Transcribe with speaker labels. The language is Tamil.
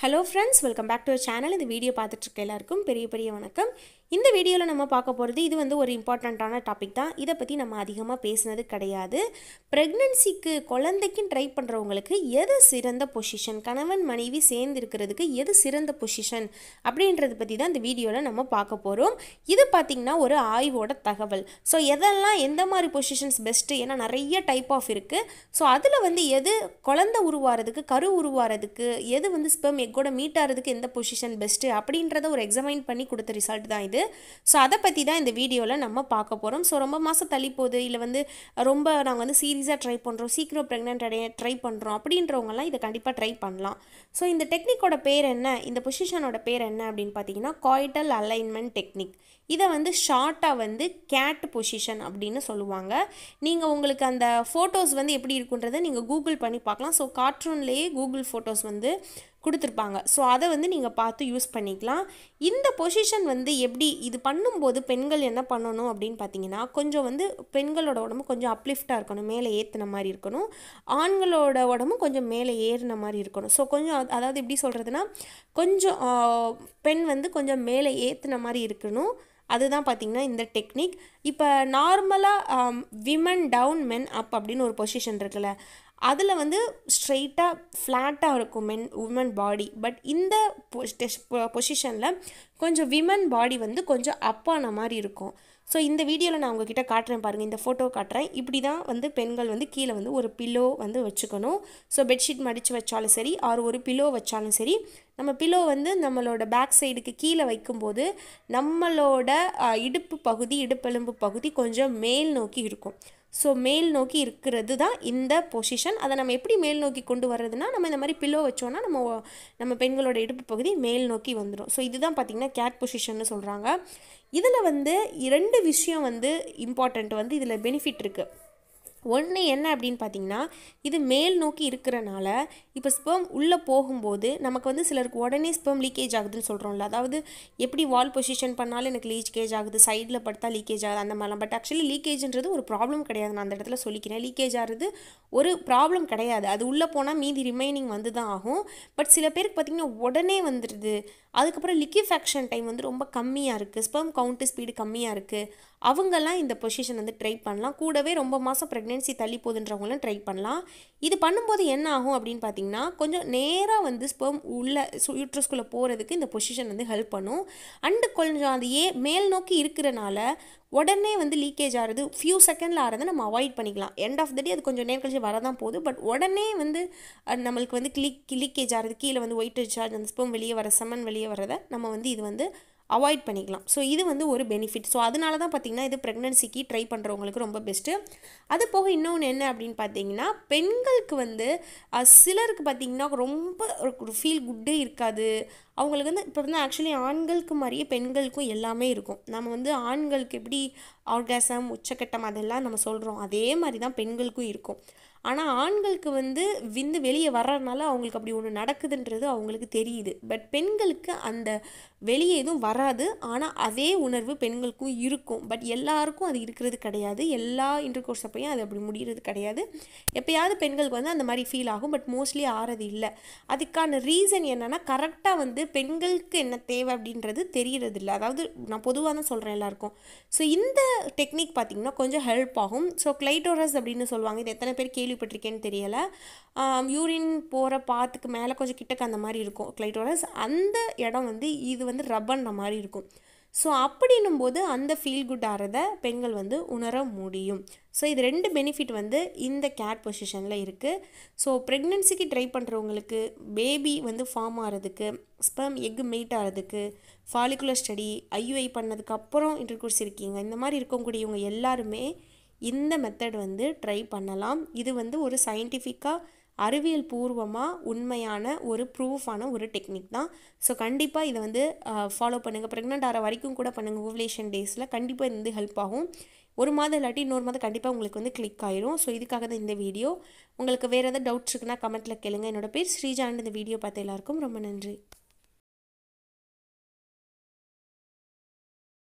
Speaker 1: hello friends welcome back to channel இந்த வீடியோ பார்த்துட்டு இருக்க எல்லாருக்கும் பெரிய பெரிய வணக்கம் இந்த வீடியோவில் நம்ம பார்க்க போகிறது இது வந்து ஒரு இம்பார்ட்டண்ட்டான டாபிக் தான் இதை பற்றி நம்ம அதிகமாக பேசினது கிடையாது ப்ரெக்னென்சிக்கு குழந்தைக்கும் ட்ரை பண்ணுறவங்களுக்கு எது சிறந்த பொசிஷன் கணவன் மனைவி சேர்ந்து இருக்கிறதுக்கு எது சிறந்த பொசிஷன் அப்படின்றத பற்றி தான் இந்த வீடியோவில் நம்ம பார்க்க போகிறோம் இது பார்த்திங்கன்னா ஒரு ஆய்வோட தகவல் ஸோ எதெல்லாம் எந்த மாதிரி பொசிஷன்ஸ் பெஸ்ட்டு ஏன்னா நிறைய டைப் ஆஃப் இருக்குது ஸோ அதில் வந்து எது குழந்தை உருவாகிறதுக்கு கரு உருவாகிறதுக்கு எது வந்து ஸ்பெம் எக்கோட மீட் ஆகிறதுக்கு எந்த பொசிஷன் பெஸ்ட்டு அப்படின்றத ஒரு எக்ஸாமைன் பண்ணி கொடுத்த ரிசல்ட் தான் இது ஸோ அதை பற்றி தான் இந்த வீடியோவில் நம்ம பார்க்க போகிறோம் ஸோ ரொம்ப மாதம் தள்ளி போகுது இல்லை வந்து ரொம்ப நாங்கள் வந்து சீரியஸாக ட்ரை பண்ணுறோம் சீக்கிரம் ப்ரெக்னென்ட் அடைய ட்ரை பண்ணுறோம் அப்படின்றவங்கலாம் இதை கண்டிப்பாக ட்ரை பண்ணலாம் ஸோ இந்த டெக்னிக்கோட பேர் என்ன இந்த பொசிஷனோட பேர் என்ன அப்படின்னு பார்த்தீங்கன்னா காய்டல் அலைன்மெண்ட் டெக்னிக் இதை வந்து ஷார்ட்டாக வந்து கேட் பொசிஷன் அப்படின்னு சொல்லுவாங்க நீங்கள் உங்களுக்கு அந்த ஃபோட்டோஸ் வந்து எப்படி இருக்குன்றதை நீங்கள் கூகுள் பண்ணி பார்க்கலாம் ஸோ கார்ட்டூன்லேயே கூகுள் ஃபோட்டோஸ் வந்து கொடுத்துருப்பாங்க ஸோ அதை வந்து நீங்கள் பார்த்து யூஸ் பண்ணிக்கலாம் இந்த பொசிஷன் வந்து எப்படி இது பண்ணும்போது பெண்கள் என்ன பண்ணணும் அப்படின்னு பார்த்தீங்கன்னா கொஞ்சம் வந்து பெண்களோட உடம்பு கொஞ்சம் அப்லிஃப்டாக இருக்கணும் மேலே ஏற்றுன மாதிரி இருக்கணும் ஆண்களோட உடம்பு கொஞ்சம் மேலே ஏறின மாதிரி இருக்கணும் ஸோ கொஞ்சம் அது- அதாவது எப்படி சொல்கிறதுனா கொஞ்சம் ஆ, பெண் வந்து கொஞ்சம் மேலே ஏற்றுன மாதிரி இருக்கணும் அதுதான் பார்த்தீங்கன்னா இந்த டெக்னிக் இப்போ நார்மலாக விமன் டவுன் மென் அப் அப்படின்னு ஒரு பொசிஷன் இருக்குல்ல அதில் வந்து ஸ்ட்ரெயிட்டாக ஃப்ளாட்டாக இருக்கும் மென் உமன் பாடி பட் இந்த பொசிஷனில் கொஞ்சம் விமன் பாடி வந்து கொஞ்சம் அப்பான மாதிரி இருக்கும் ஸோ இந்த வீடியோவில் நான் உங்ககிட்ட காட்டுறேன் பாருங்கள் இந்த ஃபோட்டோ காட்டுறேன் இப்படி தான் வந்து பெண்கள் வந்து கீழே வந்து ஒரு பில்லோ வந்து வச்சுக்கணும் ஸோ பெட்ஷீட் மடித்து வச்சாலும் சரி ஆர் ஒரு பில்லோ வச்சாலும் சரி நம்ம பில்லோ வந்து நம்மளோட பேக் சைடுக்கு கீழே வைக்கும்போது நம்மளோட அஹ், இடுப்பு பகுதி இடுப்பெலும்பு பகுதி கொஞ்சம் மேல் நோக்கி இருக்கும் ஸோ மேல் நோக்கி இருக்கிறது தான் இந்த பொசிஷன் அதை நம்ம எப்படி மேல் நோக்கி கொண்டு வர்றதுனா நம்ம இந்த மாதிரி பில்லோ வச்சோன்னா நம்ம ஒ- நம்ம பெண்களோட இடுப்பு பகுதி மேல் நோக்கி வந்துடும் ஸோ இதுதான் பார்த்திங்கன்னா கேட் பொசிஷன்னு சொல்கிறாங்க இதில் வந்து இரண்டு விஷயம் வந்து இம்பார்ட்டண்ட் வந்து இதில் பெனிஃபிட் இருக்குது ஒன்று என்ன அப்படின்னு பார்த்தீங்கன்னா இது மேல் நோக்கி இருக்கிறனால இப்போ ஸ்பெர்ம் உள்ளே போகும்போது நமக்கு வந்து சிலருக்கு உடனே ஸ்பெர்ம் லீக்கேஜ் ஆகுதுன்னு சொல்கிறோம்ல அதாவது எப்படி வால் பொசிஷன் பண்ணாலும் எனக்கு லீக்கேஜ் ஆகுது சைடில் படுத்தா லீக்கேஜ் ஆகுது அந்த மாதிரிலாம் பட் ஆக்சுவலி லீக்கேஜ்ன்றது ஒரு ப்ராப்ளம் கிடையாது நான் அந்த இடத்துல சொல்லிக்கிறேன் லீக்கேஜ் ஆகிறது ஒரு ப்ராப்ளம் கிடையாது அது உள்ளே போனால் மீதி ரிமைனிங் வந்து தான் ஆகும் பட் சில பேருக்கு பார்த்திங்கன்னா உடனே வந்துடுது அதுக்கப்புறம் லிக்விஃபேக்ஷன் டைம் வந்து ரொம்ப கம்மியாக இருக்குது ஸ்பெர்ம் கவுண்ட் ஸ்பீடு கம்மியாக இருக்குது அவங்கெல்லாம் இந்த பொசிஷன் வந்து ட்ரை பண்ணலாம் கூடவே ரொம்ப மாதம் ப்ரெக்னென்சி தள்ளி போகுதுன்றவங்களும் ட்ரை பண்ணலாம் இது பண்ணும்போது என்ன ஆகும் அப்படின்னு பார்த்தீங்கன்னா கொஞ்சம் நேராக வந்து ஸ்பெர்ம் உள்ள யூட்ரஸ்குள்ளே போகிறதுக்கு இந்த பொசிஷன் வந்து ஹெல்ப் பண்ணும் அண்டு கொஞ்சம் அது ஏ மேல் நோக்கி இருக்கிறனால உடனே வந்து லீக்கேஜ் ஆகிறது ஃபியூ செகண்டில் ஆகிறத நம்ம அவாய்ட் பண்ணிக்கலாம் எண்ட் ஆஃப் த டே அது கொஞ்சம் நேரம் கழிச்சு வரதான் போகுது பட் உடனே வந்து அஹ், நம்மளுக்கு வந்து லீக் லீக்கேஜ் ஆகிறது கீழே வந்து ஒயிட் சார்ஜ் அந்த ஸ்பெர்ம் வெளியே வர செமன் வெளியே வரதை நம்ம வந்து இது வந்து அவாய்ட் பண்ணிக்கலாம் ஸோ இது வந்து ஒரு பெனிஃபிட் ஸோ அதனால தான் பார்த்தீங்கன்னா இது ப்ரெக்னன்சிக்கு ட்ரை பண்ணுறவங்களுக்கு ரொம்ப பெஸ்ட்டு அது போக இன்னொன்று என்ன அப்படின்னு பார்த்தீங்கன்னா பெண்களுக்கு வந்து அஹ், சிலருக்கு பார்த்தீங்கன்னா ரொம்ப ஒரு ஃபீல் குட்டே இருக்காது அவங்களுக்கு வந்து இப்போ வந்து ஆக்சுவலி ஆண்களுக்கு மாதிரியே பெண்களுக்கும் எல்லாமே இருக்கும் நம்ம வந்து ஆண்களுக்கு எப்படி ஆர்காசம் உச்சக்கட்டம் அதெல்லாம் நம்ம சொல்கிறோம் அதே மாதிரி தான் பெண்களுக்கும் இருக்கும் ஆனால் ஆண்களுக்கு வந்து விந்து வெளியே வர்றதுனால அவங்களுக்கு அப்படி ஒன்று நடக்குதுன்றது அவங்களுக்கு தெரியுது பட் பெண்களுக்கு அந்த வெளியே எதுவும் வராது ஆனால் அதே உணர்வு பெண்களுக்கும் இருக்கும் பட் எல்லாருக்கும் அது இருக்கிறது கிடையாது எல்லா இன்டர் கோர்ஸ் அப்பையும் அது அப்படி முடிகிறது கிடையாது எப்பயாவது பெண்களுக்கு வந்து அந்த மாதிரி ஃபீல் ஆகும் பட் மோஸ்ட்லி ஆறது இல்லை அதுக்கான ரீசன் என்னன்னா கரெக்டாக வந்து பெண்களுக்கு என்ன தேவை அப்படின்றது தெரியறது இல்லை அதாவது நான் பொதுவாக தான் சொல்கிறேன் எல்லாருக்கும் ஸோ இந்த டெக்னிக் பார்த்தீங்கன்னா கொஞ்சம் ஹெல்ப் ஆகும் ஸோ கிளைட்டோரஸ் அப்படின்னு சொல்லுவாங்க இது எத்தனை பேர் கேள்விப்பட்டிருக்கேன்னு தெரியலை யூரின் போகிற பாத்துக்கு மேலே கொஞ்சம் கிட்டக்க அந்த மாதிரி இருக்கும் கிளைட்டோரஸ் அந்த இடம் வந்து இது வந்து ரப்பர்ன மாதிரி இருக்கும் ஸோ அப்படின்னும் போது அந்த ஃபீல் குட் ஆகிறத பெண்கள் வந்து உணர முடியும் ஸோ இது ரெண்டு பெனிஃபிட் வந்து இந்த கேட் பொசிஷனில் இருக்குது ஸோ ப்ரெக்னென்சிக்கு ட்ரை பண்ணுறவங்களுக்கு பேபி வந்து ஃபார்ம் ஆகிறதுக்கு ஸ்பெர்ம் எக் மீட் ஆகிறதுக்கு ஃபாலிகுலர் ஸ்டடி ஐயுஐ பண்ணதுக்கப்புறம் இன்டர்கோர்ஸ் இருக்கீங்க இந்த மாதிரி இருக்கக்கூடியவங்க எல்லாருமே இந்த மெத்தட் வந்து ட்ரை பண்ணலாம் இது வந்து ஒரு சயின்டிஃபிக்காக அறிவியல் பூர்வமாக உண்மையான ஒரு ப்ரூஃபான ஒரு டெக்னிக் தான் ஸோ கண்டிப்பாக இதை வந்து ஃபாலோ பண்ணுங்கள் ப்ரெக்னென்ட் ஆகிற வரைக்கும் கூட பண்ணுங்கள் ஓவலேஷன் டேஸில் கண்டிப்பாக இது வந்து ஹெல்ப் ஆகும் ஒரு மாதம் இல்லாட்டி இன்னொரு மாதம் கண்டிப்பாக உங்களுக்கு வந்து கிளிக் ஆயிரும் ஸோ இதுக்காக தான் இந்த வீடியோ உங்களுக்கு வேறு ஏதாவது டவுட்ஸ் இருக்குன்னா கமெண்ட்டில் கேளுங்க என்னோட பேர் ஸ்ரீஜான் இந்த வீடியோ பார்த்த எல்லாருக்கும் ரொம்ப நன்றி